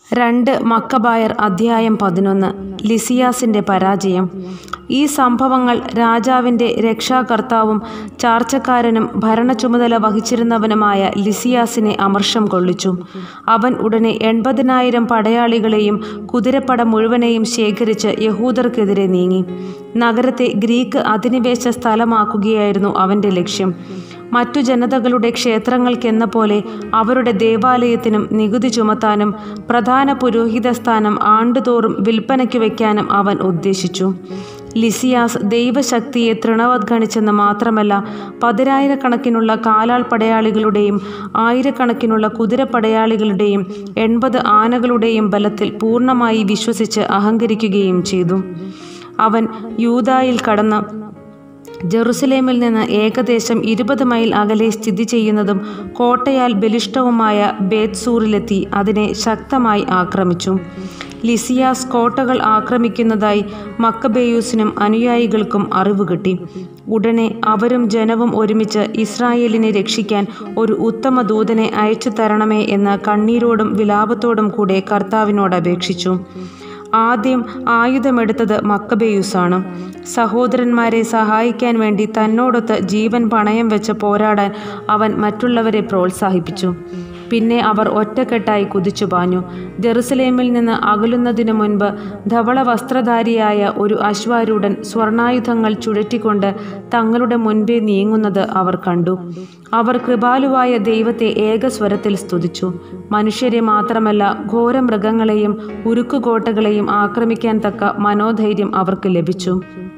രണ്ട് മക്കബായർ അധ്യായം പതിനൊന്ന് ലിസിയാസിൻ്റെ പരാജയം ഈ സംഭവങ്ങൾ രാജാവിൻ്റെ രക്ഷാകർത്താവും ചാർച്ചക്കാരനും ഭരണചുമതല വഹിച്ചിരുന്നവനുമായ ലിസിയാസിനെ അമർഷം കൊള്ളിച്ചു അവൻ ഉടനെ എൺപതിനായിരം പടയാളികളെയും കുതിരപ്പട മുഴുവനെയും ശേഖരിച്ച് യഹൂദർക്കെതിരെ നീങ്ങി നഗരത്തെ ഗ്രീക്ക് അധിനിവേശ സ്ഥലമാക്കുകയായിരുന്നു അവൻ്റെ ലക്ഷ്യം മറ്റു ജനതകളുടെ ക്ഷേത്രങ്ങൾക്കെന്ന പോലെ അവരുടെ ദേവാലയത്തിനും നികുതി ചുമത്താനും പ്രധാന പുരോഹിത സ്ഥാനം ആണ്ടുതോറും വിൽപ്പനയ്ക്ക് വയ്ക്കാനും അവൻ ഉദ്ദേശിച്ചു ലിസിയാസ് ദൈവശക്തിയെ തൃണവദ്ഗണിച്ചെന്ന് മാത്രമല്ല പതിനായിരക്കണക്കിനുള്ള കാലാൾ പടയാളികളുടെയും ആയിരക്കണക്കിനുള്ള കുതിരപ്പടയാളികളുടെയും എൺപത് ആനകളുടെയും ബലത്തിൽ പൂർണ്ണമായി വിശ്വസിച്ച് അഹങ്കരിക്കുകയും ചെയ്തു അവൻ യൂതായിൽ കടന്ന് ജെറുസലേമിൽ നിന്ന് ഏകദേശം ഇരുപത് മൈൽ അകലെ സ്ഥിതി ചെയ്യുന്നതും കോട്ടയാൽ ബലിഷ്ഠവുമായ ബേത്സൂറിലെത്തി അതിനെ ശക്തമായി ആക്രമിച്ചു ലിസിയാസ് കോട്ടകൾ ആക്രമിക്കുന്നതായി മക്കബേയൂസിനും അനുയായികൾക്കും അറിവ് കിട്ടി ഉടനെ അവരും ജനവും ഒരുമിച്ച് ഇസ്രായേലിനെ രക്ഷിക്കാൻ ഒരു ഉത്തമ ദൂതനെ അയച്ചു തരണമേ എന്ന് കണ്ണീരോടും വിലാപത്തോടും കൂടെ കർത്താവിനോട് അപേക്ഷിച്ചു ആദ്യം ആയുധമെടുത്തത് മക്കബേയൂസാണ് സഹോദരന്മാരെ സഹായിക്കാൻ വേണ്ടി തന്നോടൊത്ത് ജീവൻ പണയം വെച്ച് പോരാടാൻ അവൻ മറ്റുള്ളവരെ പ്രോത്സാഹിപ്പിച്ചു പിന്നെ അവർ ഒറ്റക്കെട്ടായി കുതിച്ചു പാഞ്ഞു ജെറുസലേമിൽ നിന്ന് അകലുന്നതിനു മുൻപ് ധവള വസ്ത്രധാരിയായ ഒരു അശ്വാരൂഢൻ സ്വർണായുധങ്ങൾ ചുഴറ്റിക്കൊണ്ട് തങ്ങളുടെ മുൻപേ നീങ്ങുന്നത് അവർ കണ്ടു അവർ കൃപാലുവായ ദൈവത്തെ ഏകസ്വരത്തിൽ സ്തുതിച്ചു മനുഷ്യരെ മാത്രമല്ല ഘോരമൃഗങ്ങളെയും ഉരുക്കുകോട്ടകളെയും ആക്രമിക്കാൻ തക്ക മനോധൈര്യം അവർക്ക് ലഭിച്ചു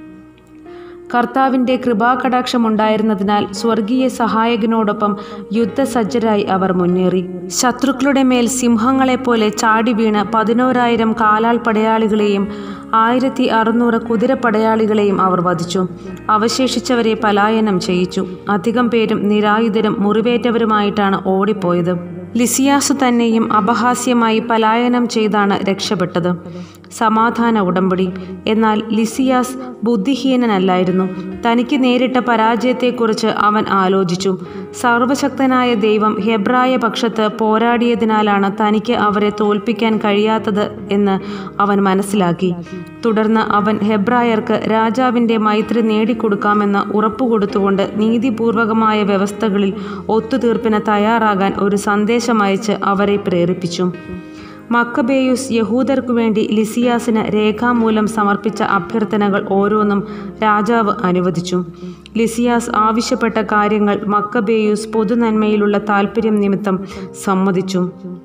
കർത്താവിൻ്റെ കൃപാകടാക്ഷമുണ്ടായിരുന്നതിനാൽ സ്വർഗീയ സഹായകനോടൊപ്പം യുദ്ധസജ്ജരായി അവർ മുന്നേറി ശത്രുക്കളുടെ മേൽ സിംഹങ്ങളെപ്പോലെ ചാടി വീണ് പതിനോരായിരം കാലാൾ പടയാളികളെയും ആയിരത്തി അറുന്നൂറ് കുതിരപ്പടയാളികളെയും അവർ വധിച്ചു അവശേഷിച്ചവരെ പലായനം ചെയ്യിച്ചു അധികം പേരും നിരായുധരും മുറിവേറ്റവരുമായിട്ടാണ് ഓടിപ്പോയത് ലിസിയാസ് തന്നെയും അപഹാസ്യമായി പലായനം ചെയ്താണ് രക്ഷപ്പെട്ടത് സമാധാന ഉടമ്പടി എന്നാൽ ലിസിയാസ് ബുദ്ധിഹീനനല്ലായിരുന്നു തനിക്ക് നേരിട്ട പരാജയത്തെക്കുറിച്ച് അവൻ ആലോചിച്ചു സർവശക്തനായ ദൈവം ഹെബ്രായ പക്ഷത്ത് പോരാടിയതിനാലാണ് തനിക്ക് അവരെ തോൽപ്പിക്കാൻ കഴിയാത്തത് എന്ന് അവൻ മനസ്സിലാക്കി തുടർന്ന് അവൻ ഹെബ്രായർക്ക് രാജാവിൻ്റെ മൈത്രി നേടിക്കൊടുക്കാമെന്ന് ഉറപ്പുകൊടുത്തുകൊണ്ട് നീതിപൂർവകമായ വ്യവസ്ഥകളിൽ ഒത്തുതീർപ്പിന് തയ്യാറാകാൻ ഒരു സന്ദേശമയച്ച് അവരെ പ്രേരിപ്പിച്ചു മക്കബേയുസ് യഹൂദർക്കു വേണ്ടി ലിസിയാസിന് രേഖാമൂലം സമർപ്പിച്ച അഭ്യർത്ഥനകൾ ഓരോന്നും രാജാവ് അനുവദിച്ചു ലിസിയാസ് ആവശ്യപ്പെട്ട കാര്യങ്ങൾ മക്കബേയുസ് പൊതുനന്മയിലുള്ള താൽപ്പര്യം നിമിത്തം സമ്മതിച്ചു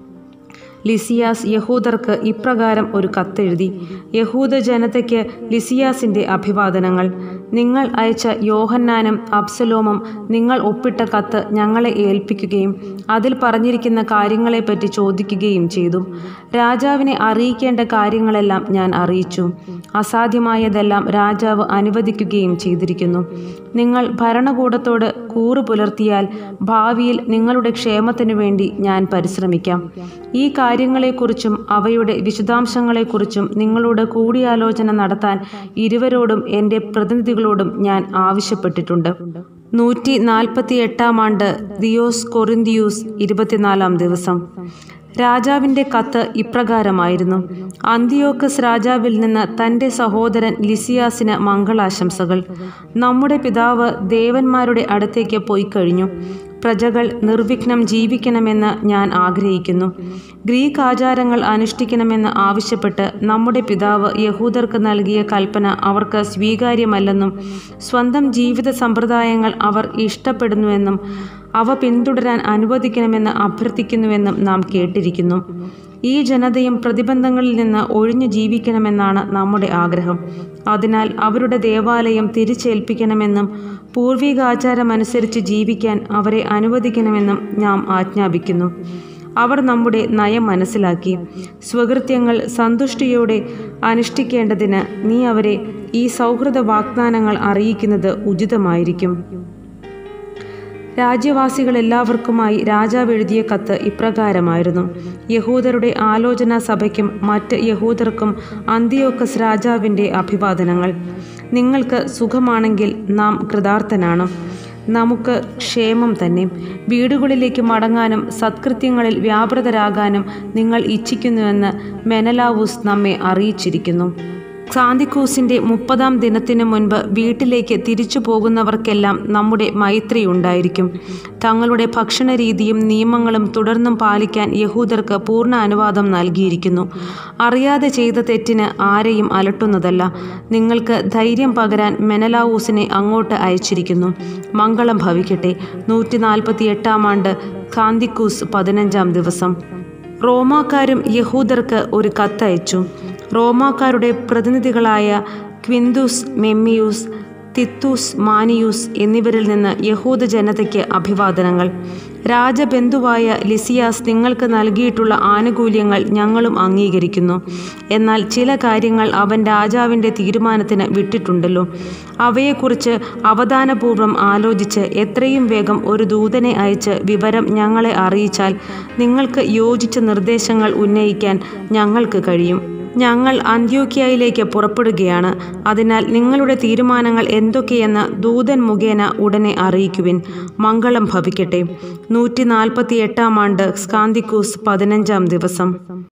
ലിസിയാസ് യഹൂദർക്ക് ഇപ്രകാരം ഒരു കത്തെഴുതി യഹൂദ ജനതയ്ക്ക് ലിസിയാസിൻ്റെ അഭിവാദനങ്ങൾ നിങ്ങൾ അയച്ച യോഹന്നാനും അബ്സലോമും നിങ്ങൾ ഒപ്പിട്ട കത്ത് ഞങ്ങളെ ഏൽപ്പിക്കുകയും അതിൽ പറഞ്ഞിരിക്കുന്ന കാര്യങ്ങളെപ്പറ്റി ചോദിക്കുകയും ചെയ്തു രാജാവിനെ അറിയിക്കേണ്ട കാര്യങ്ങളെല്ലാം ഞാൻ അറിയിച്ചു അസാധ്യമായതെല്ലാം രാജാവ് അനുവദിക്കുകയും ചെയ്തിരിക്കുന്നു നിങ്ങൾ ഭരണകൂടത്തോട് കൂറു പുലർത്തിയാൽ ഭാവിയിൽ നിങ്ങളുടെ ക്ഷേമത്തിനു വേണ്ടി ഞാൻ പരിശ്രമിക്കാം ഈ കാര്യങ്ങളെക്കുറിച്ചും അവയുടെ വിശദാംശങ്ങളെക്കുറിച്ചും നിങ്ങളോട് കൂടിയാലോചന നടത്താൻ ഇരുവരോടും എൻ്റെ പ്രതിനിധികളോടും ഞാൻ ആവശ്യപ്പെട്ടിട്ടുണ്ട് നൂറ്റി നാൽപ്പത്തി എട്ടാം ആണ്ട് ദിയോസ് കൊറിന്തിയൂസ് ഇരുപത്തിനാലാം ദിവസം രാജാവിൻ്റെ കത്ത് ഇപ്രകാരമായിരുന്നു അന്തിയോക്കസ് രാജാവിൽ നിന്ന് തൻ്റെ സഹോദരൻ ലിസിയാസിന് മംഗളാശംസകൾ നമ്മുടെ പിതാവ് ദേവന്മാരുടെ അടുത്തേക്ക് പോയി കഴിഞ്ഞു പ്രജകൾ നിർവിഘ്നം ജീവിക്കണമെന്ന് ഞാൻ ആഗ്രഹിക്കുന്നു ഗ്രീക്ക് ആചാരങ്ങൾ അനുഷ്ഠിക്കണമെന്ന് ആവശ്യപ്പെട്ട് നമ്മുടെ പിതാവ് യഹൂദർക്ക് നൽകിയ കൽപ്പന അവർക്ക് സ്വീകാര്യമല്ലെന്നും സ്വന്തം ജീവിത സമ്പ്രദായങ്ങൾ അവർ ഇഷ്ടപ്പെടുന്നുവെന്നും അവ പിന്തുടരാൻ അനുവദിക്കണമെന്ന് അഭ്യർത്ഥിക്കുന്നുവെന്നും നാം കേട്ടിരിക്കുന്നു ഈ ജനതയും പ്രതിബന്ധങ്ങളിൽ നിന്ന് ഒഴിഞ്ഞു ജീവിക്കണമെന്നാണ് നമ്മുടെ ആഗ്രഹം അതിനാൽ അവരുടെ ദേവാലയം തിരിച്ചേൽപ്പിക്കണമെന്നും പൂർവികാചാരമനുസരിച്ച് ജീവിക്കാൻ അവരെ അനുവദിക്കണമെന്നും നാം ആജ്ഞാപിക്കുന്നു അവർ നമ്മുടെ നയം മനസ്സിലാക്കി സ്വകൃത്യങ്ങൾ സന്തുഷ്ടിയോടെ അനുഷ്ഠിക്കേണ്ടതിന് നീ അവരെ ഈ സൗഹൃദ വാഗ്ദാനങ്ങൾ അറിയിക്കുന്നത് ഉചിതമായിരിക്കും രാജ്യവാസികളെല്ലാവർക്കുമായി രാജാവ് എഴുതിയ കത്ത് ഇപ്രകാരമായിരുന്നു യഹൂദരുടെ ആലോചനാ സഭയ്ക്കും മറ്റ് യഹൂദർക്കും അന്തിയോക്കസ് രാജാവിൻ്റെ അഭിവാദനങ്ങൾ നിങ്ങൾക്ക് സുഖമാണെങ്കിൽ നാം കൃതാർത്ഥനാണ് നമുക്ക് ക്ഷേമം തന്നെ വീടുകളിലേക്ക് മടങ്ങാനും സത്കൃത്യങ്ങളിൽ വ്യാപൃതരാകാനും നിങ്ങൾ ഇച്ഛിക്കുന്നുവെന്ന് മെനലാവൂസ് നമ്മെ അറിയിച്ചിരിക്കുന്നു സാന്തിക്കൂസിന്റെ മുപ്പതാം ദിനത്തിനു മുൻപ് വീട്ടിലേക്ക് തിരിച്ചു പോകുന്നവർക്കെല്ലാം നമ്മുടെ മൈത്രി ഉണ്ടായിരിക്കും തങ്ങളുടെ ഭക്ഷണ രീതിയും നിയമങ്ങളും തുടർന്നും പാലിക്കാൻ യഹൂദർക്ക് പൂർണ്ണ അനുവാദം നൽകിയിരിക്കുന്നു അറിയാതെ ചെയ്ത തെറ്റിന് ആരെയും അലട്ടുന്നതല്ല നിങ്ങൾക്ക് ധൈര്യം പകരാൻ മെനലാവൂസിനെ അങ്ങോട്ട് അയച്ചിരിക്കുന്നു മംഗളം ഭവിക്കട്ടെ നൂറ്റി നാൽപ്പത്തി എട്ടാം ആണ്ട് കാന്തിക്കൂസ് പതിനഞ്ചാം ദിവസം റോമാക്കാരും യഹൂദർക്ക് ഒരു കത്തയച്ചു റോമാക്കാരുടെ പ്രതിനിധികളായ ക്വിന്തുസ് മെമ്മിയൂസ് തിത്തൂസ് മാനിയൂസ് എന്നിവരിൽ നിന്ന് യഹൂദ ജനതയ്ക്ക് അഭിവാദനങ്ങൾ രാജബന്ധുവായ ലിസിയാസ് നിങ്ങൾക്ക് നൽകിയിട്ടുള്ള ആനുകൂല്യങ്ങൾ ഞങ്ങളും അംഗീകരിക്കുന്നു എന്നാൽ ചില കാര്യങ്ങൾ അവൻ രാജാവിൻ്റെ തീരുമാനത്തിന് വിട്ടിട്ടുണ്ടല്ലോ അവയെക്കുറിച്ച് അവധാനപൂർവ്വം ആലോചിച്ച് എത്രയും വേഗം ഒരു ദൂതനെ അയച്ച് വിവരം ഞങ്ങളെ അറിയിച്ചാൽ നിങ്ങൾക്ക് യോജിച്ച നിർദ്ദേശങ്ങൾ ഉന്നയിക്കാൻ ഞങ്ങൾക്ക് കഴിയും ഞങ്ങൾ അന്ത്യോക്യയിലേക്ക് പുറപ്പെടുകയാണ് അതിനാൽ നിങ്ങളുടെ തീരുമാനങ്ങൾ എന്തൊക്കെയെന്ന് ദൂതൻ മുഖേന ഉടനെ അറിയിക്കുവിൻ മംഗളം ഭവിക്കട്ടെ നൂറ്റി നാൽപ്പത്തി എട്ടാം ആണ്ട് സ്കാന്തിക്കൂസ് പതിനഞ്ചാം ദിവസം